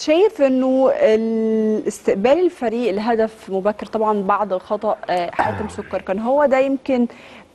شايف انه ال- استقبال الفريق الهدف مبكر طبعا بعد خطأ آه، حاتم سكر كان هو ده يمكن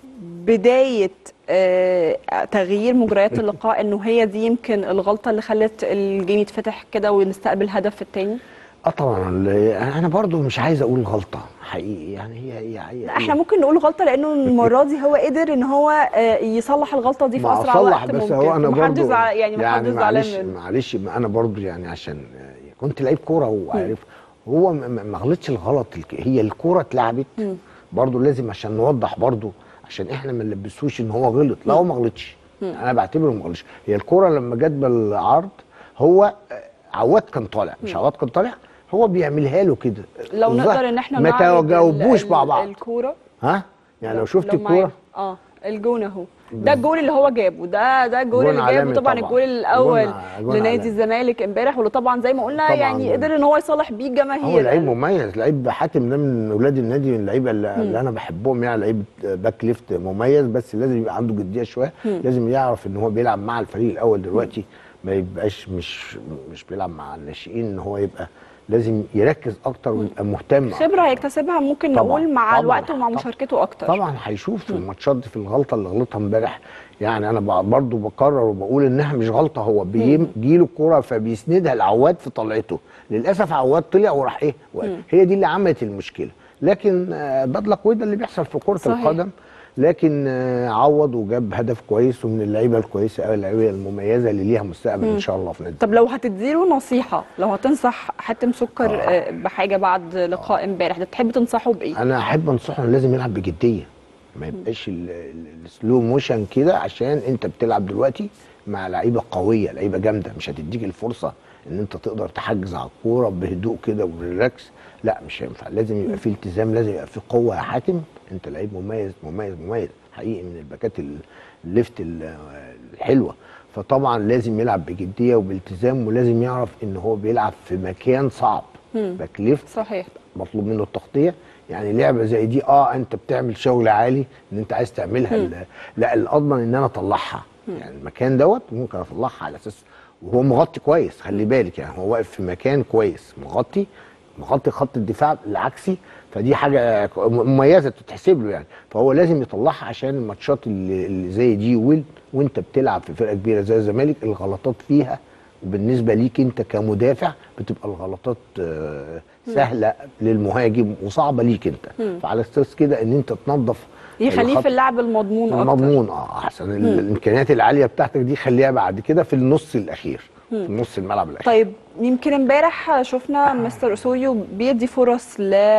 بداية آه، تغيير مجريات اللقاء انه هي دي يمكن الغلطة اللي خلت الجيم يتفتح كده ونستقبل هدف التاني اه طبعا ال- انا برضو مش عايز اقول غلطه حقيقي يعني هي هي, هي لا، احنا ممكن نقول غلطة لانه المرة دي هو قدر ان هو آه، يصلح الغلطة دي في ما اسرع أصلح وقت بس ممكن هو انا ومحدش برضو زع- يعني محدش زعلان معلش منه معلش ما انا برضو يعني عشان آه، كنت لعيب كوره وعارف هو ما- ما ما غلطش الغلط الك- هي الكوره اتلعبت برضو لازم عشان نوضح برضو عشان احنا ما نلبسوش ان هو غلط لا هو ما غلطش انا بعتبره ما غلطش هي الكوره لما جت بالعرض هو آه، عواد كان طالع مش عواد كان طالع هو بيعملها له كده لو الظاهر نقدر ان احنا ما نعرض تجاوبوش ال- مع ال- بعض الكورة ها يعني لو شفت لو معايا- الكوره اه الجون اهو ده الجول اللي هو جابه ده ده الجول جون اللي جابه عالمي طبعا طبعاً. الجول الاول جون- جون لنادي عالمي. الزمالك امبارح واللي طبعا زي ما قلنا طبعاً يعني جون. قدر ان هو يصالح بيه الجماهير هو لعيب مميز لعيب حاتم ده من اولاد النادي من اللعيبه اللي, اللي انا بحبهم يعني لعيب باك ليفت مميز بس لازم يبقى عنده جديه شويه لازم يعرف ان هو بيلعب مع الفريق الاول دلوقتي ما يبقاش مش مش بيلعب مع الناشئين ان هو يبقى لازم يركز اكتر ويبقى مهتم خبره هيكتسبها ممكن طبعاً، نقول مع طبعاً، الوقت ومع طبعاً. مشاركته اكتر طبعا هيشوف في الماتشات دي في الغلطه اللي غلطها امبارح يعني انا ب- برضو بكرر وبقول انها مش غلطه هو بيجيله الكوره فبيسندها لعواد في طلعته للاسف عواد طلع وراح ايه وقف. هي دي اللي عملت المشكله لكن آه، بدلك وده اللي بيحصل في كره صحيح. القدم لكن آه، عوض وجاب هدف كويس ومن اللعيبه الكويسه قوي اللعيبه المميزه اللي ليها مستقبل ان شاء الله في نادي طب لو هتديله نصيحه لو هتنصح حاتم سكر آه. بحاجه بعد لقاء امبارح ده تحب تنصحه بايه انا احب انصحه انه لازم يلعب بجديه ما يبقاش ال- ال- السلو موشن كده عشان انت بتلعب دلوقتي مع لعيبه قويه لعيبه جامده مش هتديك الفرصه ان انت تقدر تحجز على الكوره بهدوء كده وريلاكس لا مش هينفع لازم يبقى في التزام لازم يبقى في قوه يا حاتم انت لعيب مميز مميز مميز حقيقي من الباكات ال- الليفت ال- الحلوه فطبعا لازم يلعب بجديه وبالتزام ولازم يعرف ان هو بيلعب في مكان صعب باك ليفت صحيح مطلوب منه التغطيه يعني لعبه زي دي اه انت بتعمل شغل عالي ان انت عايز تعملها ال- لا الاضمن ان انا اطلعها يعني المكان دوت ممكن اطلعها على اساس وهو مغطي كويس خلي بالك يعني هو واقف في مكان كويس مغطي مغطي خط الدفاع العكسي فدي حاجه ك- مميزه تتحسب له يعني فهو لازم يطلعها عشان الماتشات اللي, اللي زي دي وال- وانت بتلعب في فرقه كبيره زي الزمالك الغلطات فيها وبالنسبه ليك انت كمدافع بتبقى الغلطات آه، سهله للمهاجم وصعبه ليك انت فعلى اساس كده ان انت تنظف يخليه الخط في اللعب المضمون اكتر المضمون اه احسن ال- الامكانيات العاليه بتاعتك دي خليها بعد كده في النص الاخير في نص الملعب الاخير طيب يمكن امبارح شفنا مستر اسويو بيدي فرص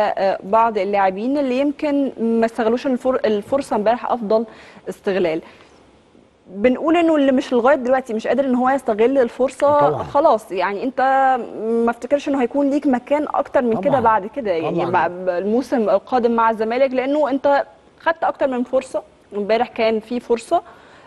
لبعض اللاعبين اللي يمكن ما استغلوش الفر... الفرصه امبارح افضل استغلال بنقول انه اللي مش لغايه دلوقتي مش قادر ان هو يستغل الفرصه طبعاً. خلاص يعني انت ما افتكرش انه هيكون ليك مكان اكتر من كده طبعاً. بعد كده يعني طبعاً. مع الموسم القادم مع الزمالك لانه انت خدت اكتر من فرصه امبارح كان في فرصه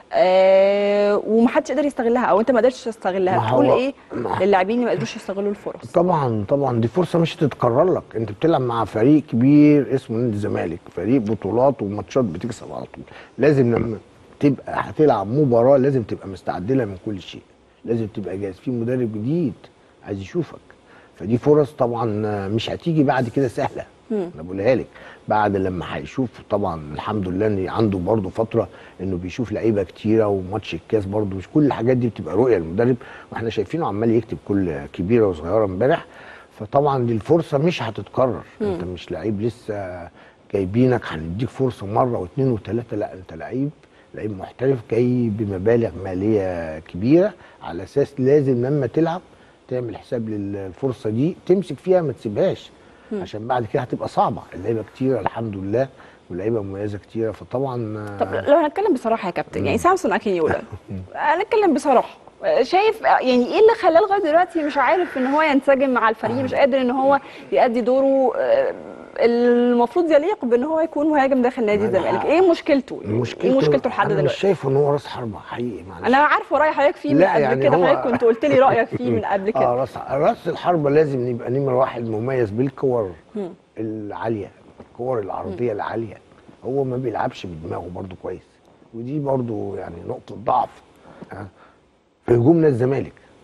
آه ومحدش قدر يستغلها او انت ما قدرتش تستغلها ما بتقول هو- ايه ما- للاعبين اللي ما قدروش يستغلوا الفرص طبعا طبعا دي فرصه مش هتتكرر لك انت بتلعب مع فريق كبير اسمه نادي الزمالك فريق بطولات وماتشات بتكسب على طول لازم لما تبقى هتلعب مباراه لازم تبقى مستعد لها من كل شيء لازم تبقى جاهز في مدرب جديد عايز يشوفك فدي فرص طبعا مش هتيجي بعد كده سهله انا بقولها لك بعد لما هيشوف طبعا الحمد لله ان عنده برضه فتره انه بيشوف لعيبه كتيره وماتش الكاس برضه مش كل الحاجات دي بتبقى رؤيه للمدرب واحنا شايفينه عمال يكتب كل كبيره وصغيره امبارح فطبعا دي الفرصه مش هتتكرر انت مش لعيب لسه جايبينك هنديك فرصه مره واثنين وثلاثه لا انت لعيب لعيب محترف جاي بمبالغ ماليه كبيره على اساس لازم لما تلعب تعمل حساب للفرصه دي تمسك فيها ما تسيبهاش عشان بعد كده هتبقى صعبه اللعيبه كتيره الحمد لله واللعيبه مميزه كتيره فطبعا طب لو هنتكلم بصراحه يا كابتن يعني سامسون اكينيولا هنتكلم بصراحه شايف يعني ايه اللي خلاه لغايه دلوقتي مش عارف ان هو ينسجم مع الفريق مش قادر ان هو يؤدي دوره آه، المفروض يليق بان هو يكون مهاجم داخل نادي معاك الزمالك حق. ايه مشكلته مشكلته ايه مشكلته لحد انا مش دلوقتي شايف ان هو راس حربه حقيقي معلش انا عارفه راي حضرتك فيه من لا قبل يعني كده هو- حضرتك كنت قلت لي رايك فيه من قبل اه كده راس راس الحربه لازم يبقى نمره واحد مميز بالكور العاليه الكور العرضيه العاليه هو ما بيلعبش بدماغه برضو كويس ودي برضو يعني نقطه ضعف آه. في هجوم نادي الزمالك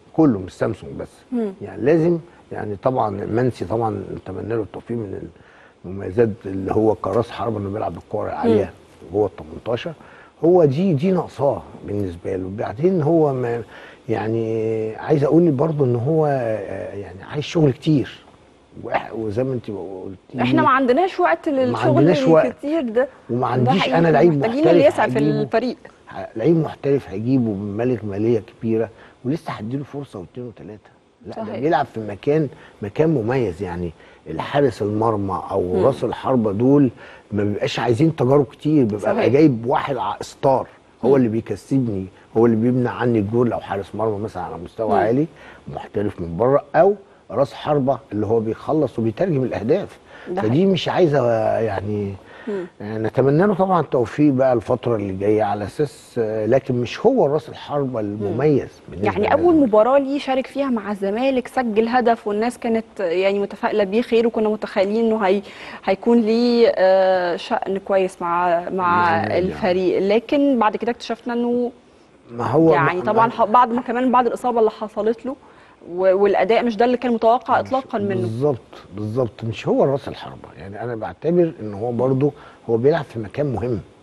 كله مش سامسونج بس يعني لازم يعني طبعا منسي طبعا نتمنى له التوفيق من المميزات اللي هو كراس حربه انه بيلعب بالكوره العاليه جوه ال 18 هو دي دي ناقصاه بالنسبه له بعدين هو ما يعني عايز اقول برضه ان هو آه، يعني عايز شغل كتير وإح- وزي ما انت قلت احنا ما عندناش وقت للشغل عندناش وقت. الكتير ده وما ده عنديش حقيقي. انا لعيب محتاجين محترف اللي يسعى في هجيبه. الفريق ه- لعيب محترف هجيبه بمبالغ ماليه كبيره ولسه هديله فرصه واثنين وثلاثه لا ده صحيح. بيلعب في مكان مكان مميز يعني الحارس المرمى او راس الحربه دول ما بيبقاش عايزين تجارب كتير بيبقى صحيح. جايب واحد ع- ستار هو اللي بيكسبني هو اللي بيمنع عني الجول لو حارس مرمى مثلا على مستوى عالي محترف من بره او راس حربه اللي هو بيخلص وبيترجم الاهداف ده فدي مش عايزه يعني يعني نتمنى له طبعا التوفيق بقى الفتره اللي جايه على اساس آه، لكن مش هو راس الحربه المميز بالنسبه يعني لنا. اول مباراه ليه شارك فيها مع الزمالك سجل هدف والناس كانت يعني متفائله بيه خير وكنا متخيلين انه هي هيكون ليه آه، شأن كويس مع مع بإذن الله. الفريق لكن بعد كده اكتشفنا انه ما هو يعني ما- طبعا ما- ح- بعد ما كمان بعد الاصابه اللي حصلت له و- والاداء مش ده اللي كان متوقع اطلاقا منه بالظبط بالظبط مش هو راس الحربه يعني انا بعتبر ان هو برضه هو بيلعب في مكان مهم